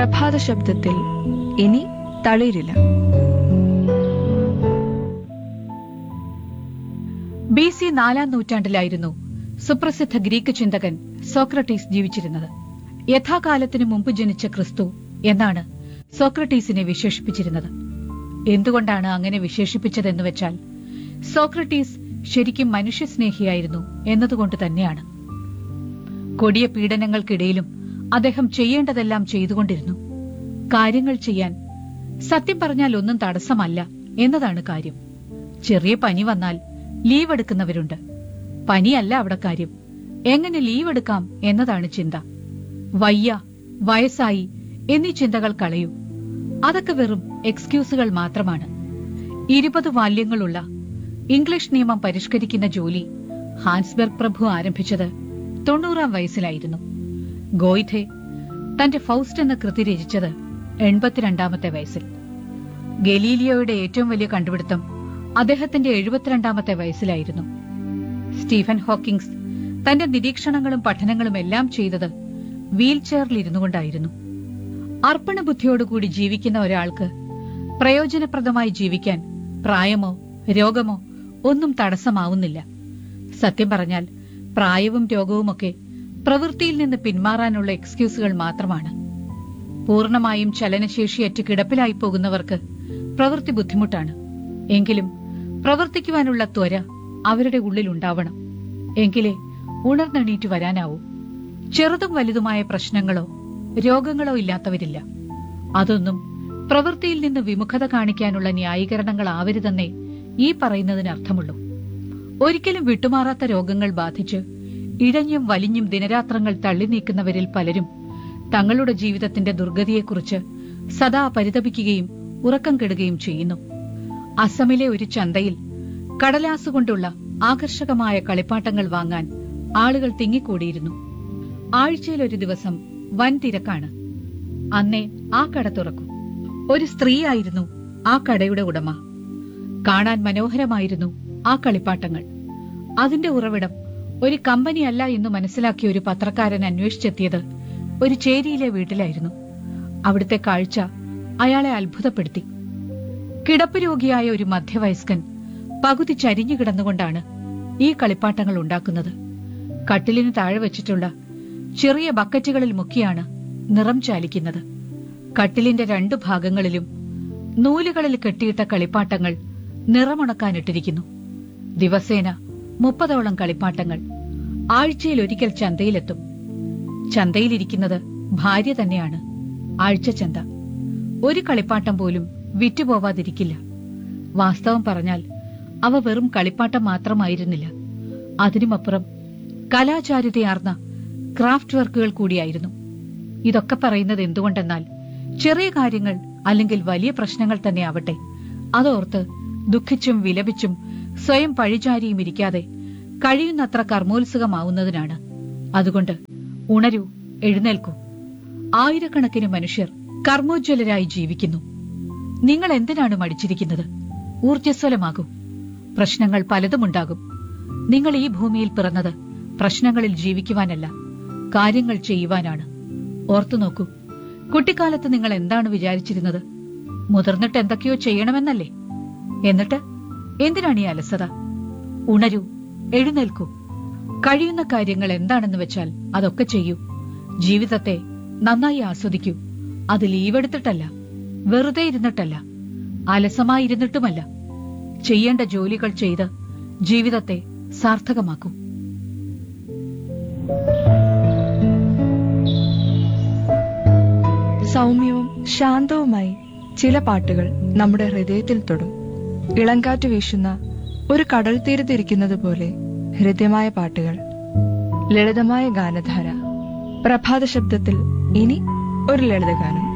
പ്രഭാത ശബ്ദത്തിൽ ഇനി തളിരില്ല ബി സി നാലാം നൂറ്റാണ്ടിലായിരുന്നു സുപ്രസിദ്ധ ഗ്രീക്ക് ചിന്തകൻ സോക്രട്ടീസ് ജീവിച്ചിരുന്നത് യഥാകാലത്തിനു മുമ്പ് ജനിച്ച ക്രിസ്തു എന്നാണ് സോക്രട്ടീസിനെ വിശേഷിപ്പിച്ചിരുന്നത് എന്തുകൊണ്ടാണ് അങ്ങനെ വിശേഷിപ്പിച്ചതെന്ന് വെച്ചാൽ സോക്രട്ടീസ് ശരിക്കും മനുഷ്യസ്നേഹിയായിരുന്നു എന്നതുകൊണ്ട് തന്നെയാണ് കൊടിയ പീഡനങ്ങൾക്കിടയിലും അദ്ദേഹം ചെയ്യേണ്ടതെല്ലാം ചെയ്തുകൊണ്ടിരുന്നു കാര്യങ്ങൾ ചെയ്യാൻ സത്യം പറഞ്ഞാൽ ഒന്നും തടസ്സമല്ല എന്നതാണ് കാര്യം ചെറിയ പനി വന്നാൽ ലീവ് എടുക്കുന്നവരുണ്ട് പനിയല്ല അവിടെ കാര്യം എങ്ങനെ ലീവ് എടുക്കാം എന്നതാണ് ചിന്ത വയ്യ വയസ്സായി എന്നീ ചിന്തകൾ കളയൂ അതൊക്കെ വെറും എക്സ്ക്യൂസുകൾ മാത്രമാണ് ഇരുപത് വാല്യങ്ങളുള്ള ഇംഗ്ലീഷ് നിയമം പരിഷ്കരിക്കുന്ന ജോലി ഹാൻസ്ബർഗ് പ്രഭു ആരംഭിച്ചത് തൊണ്ണൂറാം വയസ്സിലായിരുന്നു ഗോയിഥെ തന്റെ ഫൗസ്റ്റ് എന്ന കൃതി രചിച്ചത് എൺപത്തിരണ്ടാമത്തെ വയസ്സിൽ ഗലീലിയോയുടെ ഏറ്റവും വലിയ കണ്ടുപിടുത്തം അദ്ദേഹത്തിന്റെ എഴുപത്തിരണ്ടാമത്തെ വയസ്സിലായിരുന്നു സ്റ്റീഫൻ ഹോക്കിംഗ്സ് തന്റെ നിരീക്ഷണങ്ങളും പഠനങ്ങളും എല്ലാം ചെയ്തത് വീൽ ചെയറിൽ ഇരുന്നു കൊണ്ടായിരുന്നു അർപ്പണബുദ്ധിയോടുകൂടി ജീവിക്കുന്ന ഒരാൾക്ക് പ്രയോജനപ്രദമായി ജീവിക്കാൻ പ്രായമോ രോഗമോ ഒന്നും തടസ്സമാവുന്നില്ല സത്യം പറഞ്ഞാൽ പ്രായവും രോഗവുമൊക്കെ പ്രവൃത്തിയിൽ നിന്ന് പിന്മാറാനുള്ള എക്സ്ക്യൂസുകൾ മാത്രമാണ് പൂർണ്ണമായും ചലനശേഷിയറ്റ് കിടപ്പിലായി പോകുന്നവർക്ക് പ്രവൃത്തി ബുദ്ധിമുട്ടാണ് എങ്കിലും പ്രവർത്തിക്കുവാനുള്ള ത്വര അവരുടെ ഉള്ളിലുണ്ടാവണം എങ്കിലേ ഉണർന്നെണീറ്റ് വരാനാവൂ ചെറുതും വലുതുമായ പ്രശ്നങ്ങളോ രോഗങ്ങളോ ഇല്ലാത്തവരില്ല അതൊന്നും പ്രവൃത്തിയിൽ നിന്ന് വിമുഖത കാണിക്കാനുള്ള ന്യായീകരണങ്ങളാവരുതെന്നേ ഈ പറയുന്നതിന് അർത്ഥമുള്ളൂ ഒരിക്കലും വിട്ടുമാറാത്ത രോഗങ്ങൾ ബാധിച്ച് ഇഴഞ്ഞും വലിഞ്ഞും ദിനരാത്രങ്ങൾ തള്ളി നീക്കുന്നവരിൽ പലരും തങ്ങളുടെ ജീവിതത്തിന്റെ ദുർഗതിയെക്കുറിച്ച് സദാ പരിതപിക്കുകയും ഉറക്കം കെടുകയും ചെയ്യുന്നു അസമിലെ ഒരു ചന്തയിൽ കടലാസുകൊണ്ടുള്ള ആകർഷകമായ കളിപ്പാട്ടങ്ങൾ വാങ്ങാൻ ആളുകൾ തിങ്ങിക്കൂടിയിരുന്നു ആഴ്ചയിൽ ഒരു ദിവസം വൻ തിരക്കാണ് അന്നേ ആ കട തുറക്കും ഒരു സ്ത്രീയായിരുന്നു ആ കടയുടെ ഉടമ കാണാൻ മനോഹരമായിരുന്നു ആ കളിപ്പാട്ടങ്ങൾ അതിന്റെ ഉറവിടം ഒരു കമ്പനിയല്ല എന്ന് മനസ്സിലാക്കിയ ഒരു പത്രക്കാരൻ അന്വേഷിച്ചെത്തിയത് ഒരു ചേരിയിലെ വീട്ടിലായിരുന്നു അവിടുത്തെ കാഴ്ച അയാളെ അത്ഭുതപ്പെടുത്തി കിടപ്പ് രോഗിയായ ഒരു മധ്യവയസ്കൻ പകുതി ചരിഞ്ഞു കിടന്നുകൊണ്ടാണ് ഈ കളിപ്പാട്ടങ്ങൾ ഉണ്ടാക്കുന്നത് കട്ടിലിന് താഴെ വെച്ചിട്ടുള്ള ചെറിയ ബക്കറ്റുകളിൽ മുക്കിയാണ് നിറം ചാലിക്കുന്നത് കട്ടിലിന്റെ രണ്ടു ഭാഗങ്ങളിലും നൂലുകളിൽ കെട്ടിയിട്ട കളിപ്പാട്ടങ്ങൾ നിറമുണക്കാനിട്ടിരിക്കുന്നു ദിവസേന മുപ്പതോളം കളിപ്പാട്ടങ്ങൾ ആഴ്ചയിൽ ഒരിക്കൽ ചന്തയിലെത്തും ചന്തയിലിരിക്കുന്നത് ഭാര്യ തന്നെയാണ് ആഴ്ച ചന്ത ഒരു കളിപ്പാട്ടം പോലും വിറ്റുപോവാതിരിക്കില്ല വാസ്തവം പറഞ്ഞാൽ അവ വെറും കളിപ്പാട്ടം മാത്രമായിരുന്നില്ല അതിനുമപ്പുറം കലാചാരുതയാർന്ന ക്രാഫ്റ്റ് വർക്കുകൾ കൂടിയായിരുന്നു ഇതൊക്കെ പറയുന്നത് എന്തുകൊണ്ടെന്നാൽ ചെറിയ കാര്യങ്ങൾ അല്ലെങ്കിൽ വലിയ പ്രശ്നങ്ങൾ തന്നെ ആവട്ടെ അതോർത്ത് ദുഃഖിച്ചും വിലപിച്ചും സ്വയം പഴിചാരിയും ഇരിക്കാതെ കഴിയുന്നത്ര കർമ്മോത്സുകമാവുന്നതിനാണ് അതുകൊണ്ട് ഉണരൂ എഴുന്നേൽക്കൂ ആയിരക്കണക്കിന് മനുഷ്യർ കർമ്മോജ്വലരായി ജീവിക്കുന്നു നിങ്ങൾ എന്തിനാണ് മടിച്ചിരിക്കുന്നത് ഊർജ്ജസ്വലമാകൂ പ്രശ്നങ്ങൾ പലതുമുണ്ടാകും നിങ്ങൾ ഈ ഭൂമിയിൽ പിറന്നത് പ്രശ്നങ്ങളിൽ ജീവിക്കുവാനല്ല കാര്യങ്ങൾ ചെയ്യുവാനാണ് ഓർത്തു നോക്കൂ കുട്ടിക്കാലത്ത് നിങ്ങൾ എന്താണ് വിചാരിച്ചിരുന്നത് മുതിർന്നിട്ട് എന്തൊക്കെയോ ചെയ്യണമെന്നല്ലേ എന്നിട്ട് എന്തിനാണ് ഈ അലസത ഉണരൂ എഴുന്നേൽക്കൂ കഴിയുന്ന കാര്യങ്ങൾ എന്താണെന്ന് വെച്ചാൽ അതൊക്കെ ചെയ്യൂ ജീവിതത്തെ നന്നായി ആസ്വദിക്കൂ അത് ലീവെടുത്തിട്ടല്ല വെറുതെ ഇരുന്നിട്ടല്ല അലസമായിരുന്നിട്ടുമല്ല ചെയ്യേണ്ട ജോലികൾ ചെയ്ത് ജീവിതത്തെ സാർത്ഥകമാക്കൂ സൗമ്യവും ശാന്തവുമായി ചില പാട്ടുകൾ നമ്മുടെ ഹൃദയത്തിൽ തൊടും ഇളങ്കാറ്റ് വീശുന്ന ഒരു കടൽ തീരത്തിരിക്കുന്നത് പോലെ ഹൃദ്യമായ പാട്ടുകൾ ലളിതമായ ഗാനധാര പ്രഭാത ശബ്ദത്തിൽ ഇനി ഒരു ലളിതഗാനം